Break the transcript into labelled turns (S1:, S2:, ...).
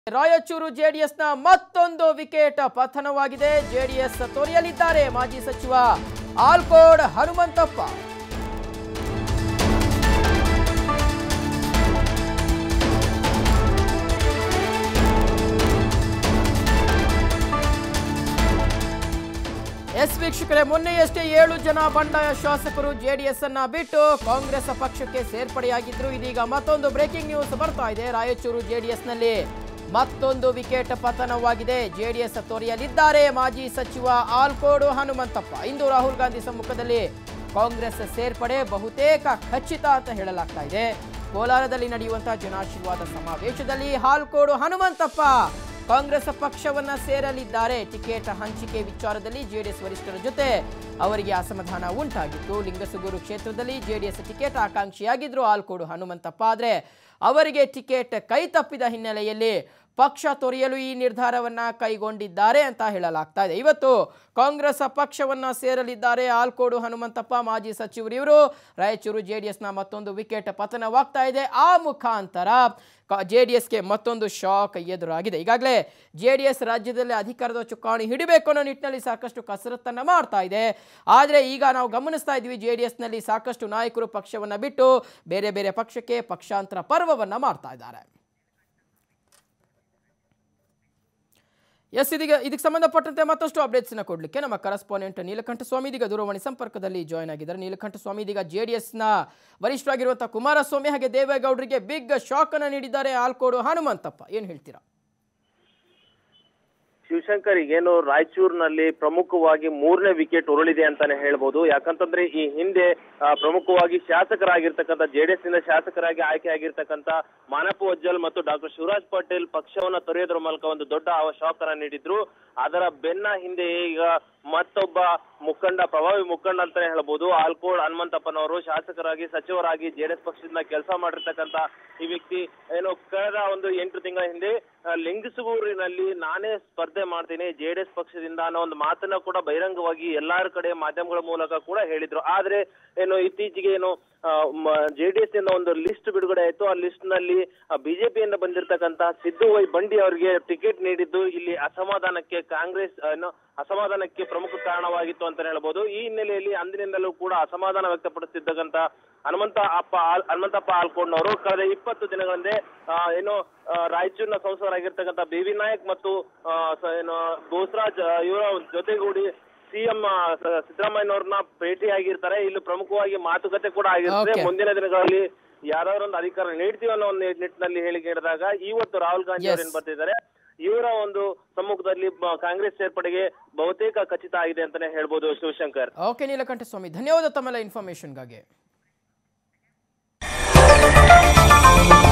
S1: ರಾಯಚೂರು ಜೆಡಿಎಸ್ನ ಮತ್ತೊಂದು wicket ಪತನವಾಗಿದೆ JDS ತೊರೆಯಲಿದ್ದಾರೆ ಮಾಜಿ ಸಚಿವ ಆಲ್ಕೋಡ್ ಹನುಮಂತಪ್ಪ ಎಸ್ ವೀಕ್ಷಕರೇ ಮೊನ್ನೆಯಷ್ಟೇ ಏಳು ಜನ ಬಂಡಾಯ ಶಾಸಕರು ಜೆಡಿಎಸ್ ಅನ್ನ ಬಿಟ್ಟು ಕಾಂಗ್ರೆಸ್ ಪಕ್ಷಕ್ಕೆ ಸೇರ್ಪಡೆಯಾಗಿದ್ರು ಇದೀಗ ಮತ್ತೊಂದು ಬ್ರೇಕಿಂಗ್ ನ್ಯೂಸ್ ಬರ್ತಾ ಇದೆ ರಾಯಚೂರು ಜೆಡಿಎಸ್ನಲ್ಲಿ ಮತ್ತೊಂದು ವಿಕೆಟ್ ಪತನವಾಗಿದೆ ಜೆಡಿಎಸ್ ತೊರೆಯಲಿದ್ದಾರೆ ಮಾಜಿ ಸಚಿವ ಆಲ್ಕೋಡು ಹನುಮಂತಪ್ಪ ಇಂದು ರಾಹುಲ್ ಗಾಂಧಿ ಸಮ್ಮುಖದಲ್ಲಿ ಕಾಂಗ್ರೆಸ್ ಸೇರ್ಪಡೆ ಬಹುತೇಕ ಖಚಿತ ಅಂತ ಹೇಳಲಾಗ್ತಾ ಇದೆ ಕೋಲಾರದಲ್ಲಿ ನಡೆಯುವಂತಹ ಜನಾಶೀರ್ವಾದ ಸಮಾವೇಶದಲ್ಲಿ ಹಾಲ್ಕೋಡು ಹನುಮಂತಪ್ಪ ಕಾಂಗ್ರೆಸ್ ಪಕ್ಷವನ್ನ ಸೇರಲಿದ್ದಾರೆ ಟಿಕೆಟ್ ಹಂಚಿಕೆ ವಿಚಾರದಲ್ಲಿ ಜೆಡಿಎಸ್ ವರಿಷ್ಠರ ಜೊತೆ ಅವರಿಗೆ ಅಸಮಾಧಾನ ಉಂಟಾಗಿತ್ತು ಲಿಂಗಸುಗೂರು ಕ್ಷೇತ್ರದಲ್ಲಿ ಜೆಡಿಎಸ್ ಟಿಕೆಟ್ ಆಕಾಂಕ್ಷಿಯಾಗಿದ್ರು ಆಲ್ಕೋಡು ಹನುಮಂತಪ್ಪ ಆದರೆ ಅವರಿಗೆ ಟಿಕೆಟ್ ಕೈ ತಪ್ಪಿದ ಹಿನ್ನೆಲೆಯಲ್ಲಿ ಪಕ್ಷ ತೊರೆಯಲು ಈ ನಿರ್ಧಾರವನ್ನ ಕೈಗೊಂಡಿದ್ದಾರೆ ಅಂತ ಹೇಳಲಾಗ್ತಾ ಇದೆ ಇವತ್ತು ಕಾಂಗ್ರೆಸ್ ಪಕ್ಷವನ್ನ ಸೇರಲಿದ್ದಾರೆ ಆಲ್ಕೋಡು ಹನುಮಂತಪ್ಪ ಮಾಜಿ ಸಚಿವರು ಇವರು ರಾಯಚೂರು ಜೆಡಿಎಸ್ನ ಮತ್ತೊಂದು ವಿಕೆಟ್ ಪತನವಾಗ್ತಾ ಇದೆ ಆ ಮುಖಾಂತರ ಜೆ ಡಿ ಎಸ್ಗೆ ಮತ್ತೊಂದು ಶಾಕ್ ಎದುರಾಗಿದೆ ಈಗಾಗಲೇ ಜೆ ಡಿ ಎಸ್ ರಾಜ್ಯದಲ್ಲಿ ಅಧಿಕಾರದ ಚುಕ್ಕಾಣಿ ಹಿಡಿಬೇಕು ಅನ್ನೋ ನಿಟ್ಟಿನಲ್ಲಿ ಸಾಕಷ್ಟು ಕಸರತ್ತನ್ನು ಮಾಡ್ತಾ ಇದೆ ಆದರೆ ಈಗ ನಾವು ಗಮನಿಸ್ತಾ ಇದ್ವಿ ಜೆ ಡಿ ಎಸ್ನಲ್ಲಿ ಸಾಕಷ್ಟು ನಾಯಕರು ಪಕ್ಷವನ್ನು ಬಿಟ್ಟು ಬೇರೆ ಬೇರೆ ಪಕ್ಷಕ್ಕೆ ಪಕ್ಷಾಂತರ ಪರ್ವವನ್ನು ಮಾಡ್ತಾ ಇದ್ದಾರೆ ಎಸ್ ಇದೀಗ ಇದಕ್ಕೆ ಸಂಬಂಧಪಟ್ಟಂತೆ ಮತ್ತಷ್ಟು ಅಪ್ಡೇಟ್ಸ್ನ ಕೊಡಲಿಕ್ಕೆ ನಮ್ಮ ಕರೆಸ್ಪಾಂಡೆಂಟ್ ನೀಲಕಂಠ ಸ್ವಾಮಿ ಇದೀಗ ದೂರವಾಣಿ ಸಂಪರ್ಕದಲ್ಲಿ ಜಾಯ್ನ್ ಆಗಿದ್ದಾರೆ ನೀಲಕಂಠ ಸ್ವಾಮಿ ಇದೀಗ ಜೆ ಡಿ ಎಸ್ನ ವರಿಷ್ಠರಾಗಿರುವಂತಹ ಕುಮಾರಸ್ವಾಮಿ ಹಾಗೆ ದೇವೇಗೌಡರಿಗೆ ಬಿಗ್ ಶಾಕ್ ಅನ್ನು ನೀಡಿದ್ದಾರೆ ಆಲ್ಕೋಡು ಹನುಮಂತಪ್ಪ ಏನು ಹೇಳ್ತೀರಾ
S2: ಶಿವಶಂಕರ್ ಈಗೇನು ರಾಯಚೂರಿನಲ್ಲಿ ಪ್ರಮುಖವಾಗಿ ಮೂರನೇ ವಿಕೆಟ್ ಉರುಳಿದೆ ಅಂತಾನೆ ಹೇಳ್ಬೋದು ಯಾಕಂತಂದ್ರೆ ಈ ಹಿಂದೆ ಆ, ಪ್ರಮುಖವಾಗಿ ಶಾಸಕರಾಗಿರ್ತಕ್ಕಂಥ ಜೆಡಿಎಸ್ ನಿಂದ ಶಾಸಕರಾಗಿ ಆಯ್ಕೆ ಆಗಿರ್ತಕ್ಕಂಥ ಮಾನಪ್ಪ ವಜ್ಜಲ್ ಮತ್ತು ಡಾಕ್ಟರ್ ಶಿವರಾಜ್ ಪಟೇಲ್ ಪಕ್ಷವನ್ನ ತೊರೆಯೋದ್ರ ಮೂಲಕ ಒಂದು ದೊಡ್ಡ ಶಾಕ್ ಅನ್ನ ನೀಡಿದ್ರು ಅದರ ಬೆನ್ನ ಹಿಂದೆ ಈಗ ಮತ್ತೊಬ್ಬ ಮುಖಂಡ ಪ್ರಭಾವಿ ಮುಖಂಡ ಅಂತಾನೆ ಹೇಳ್ಬೋದು ಆಲ್ಕೋಡ್ ಹನುಮಂತಪ್ಪನವರು ಶಾಸಕರಾಗಿ ಸಚಿವರಾಗಿ ಜೆಡಿಎಸ್ ಪಕ್ಷದಿಂದ ಕೆಲಸ ಮಾಡಿರ್ತಕ್ಕಂಥ ಈ ವ್ಯಕ್ತಿ ಏನು ಕಳೆದ ಒಂದು ಎಂಟು ತಿಂಗಳ ಹಿಂದೆ ಆ, ಲಿಂಗಸೂರಿನಲ್ಲಿ ನಾನೇ ಸ್ಪರ್ಧೆ ಮಾಡ್ತೀನಿ ಜೆಡಿಎಸ್ ಪಕ್ಷದಿಂದ ಅನ್ನೋ ಒಂದು ಮಾತನ್ನ ಕೂಡ ಬಹಿರಂಗವಾಗಿ ಎಲ್ಲಾರ ಕಡೆ ಮಾಧ್ಯಮಗಳ ಮೂಲಕ ಕೂಡ ಹೇಳಿದ್ರು ಆದ್ರೆ ಏನು ಇತ್ತೀಚೆಗೆ ಏನು ಜೆಡಿಎಸ್ ಇಂದ ಒಂದು ಲಿಸ್ಟ್ ಬಿಡುಗಡೆ ಆಯ್ತು ಆ ಲಿಸ್ಟ್ ನಲ್ಲಿ ಬಿಜೆಪಿಯಿಂದ ಬಂದಿರತಕ್ಕಂತ ಸಿದ್ದು ವೈ ಬಂಡಿ ಅವರಿಗೆ ಟಿಕೆಟ್ ನೀಡಿದ್ದು ಇಲ್ಲಿ ಅಸಮಾಧಾನಕ್ಕೆ ಕಾಂಗ್ರೆಸ್ ಏನು ಅಸಮಾಧಾನಕ್ಕೆ ಪ್ರಮುಖ ಕಾರಣವಾಗಿತ್ತು ಅಂತ ಹೇಳ್ಬೋದು ಈ ಹಿನ್ನೆಲೆಯಲ್ಲಿ ಅಂದಿನಿಂದಲೂ ಕೂಡ ಅಸಮಾಧಾನ ವ್ಯಕ್ತಪಡಿಸುತ್ತಿದ್ದಕ್ಕಂತ ಹನುಮಂತ ಅಪ್ಪ ಆಲ್- ಹನುಮಂತಪ್ಪ ಆಲ್ಕೊಂಡವರು ಕಳೆದ ಇಪ್ಪತ್ತು ದಿನಗಳ ಹಿಂದೆ ಆ, ಏನು ಆ, ರಾಯಚೂರಿನ ಸಂಸದರಾಗಿರ್ತಕ್ಕಂಥ ಬಿ ವಿ ನಾಯಕ್ ಮತ್ತು ಆ, ಸ- ಏನು ಬೋಸರಾಜ್ ಆ, ಇವರ ಜೊತೆಗೂಡಿ ಸಿಎಂ ಸಿದ್ದರಾಮಯ್ಯನವ್ರನ್ನ ಭೇಟಿಯಾಗಿರ್ತಾರೆ ಇಲ್ಲಿ ಪ್ರಮುಖವಾಗಿ ಮಾತುಕತೆ ಕೂಡ ಆಗಿರ್ತದೆ
S1: Okay.
S2: ಮುಂದಿನ ದಿನಗಳಲ್ಲಿ ಯಾರಾದ್ರೂ ಒಂದು ಅಧಿಕಾರ ನೀಡ್ತೀವಿ ಅನ್ನೋ ಒಂದು ನಿಟ್ಟಿನಲ್ಲಿ ಹೇಳಿಕೆ ಹೇಳಿದಾಗ ಇವತ್ತು ರಾಹುಲ್ ಗಾಂಧಿ
S1: Yes.
S2: ಅವರು ಏನ್ ಬರ್ತಿದ್ದಾರೆ ಇವರ ಒಂದು ಸಮ್ಮುಖದಲ್ಲಿ ಬ- ಕಾಂಗ್ರೆಸ್ ಸೇರ್ಪಡೆಗೆ ಬಹುತೇಕ ಖಚಿತ ಆಗಿದೆ ಅಂತಾನೆ ಹೇಳ್ಬೋದು ಶಿವಶಂಕರ್
S1: ಓಕೆ ನೀಲಕಂಠ ಸ್ವಾಮಿ ಧನ್ಯವಾದ ತಮ್ಮೆಲ್ಲ ಇನ್ಫಾರ್ಮೇಷನ್ಗಾಗಿ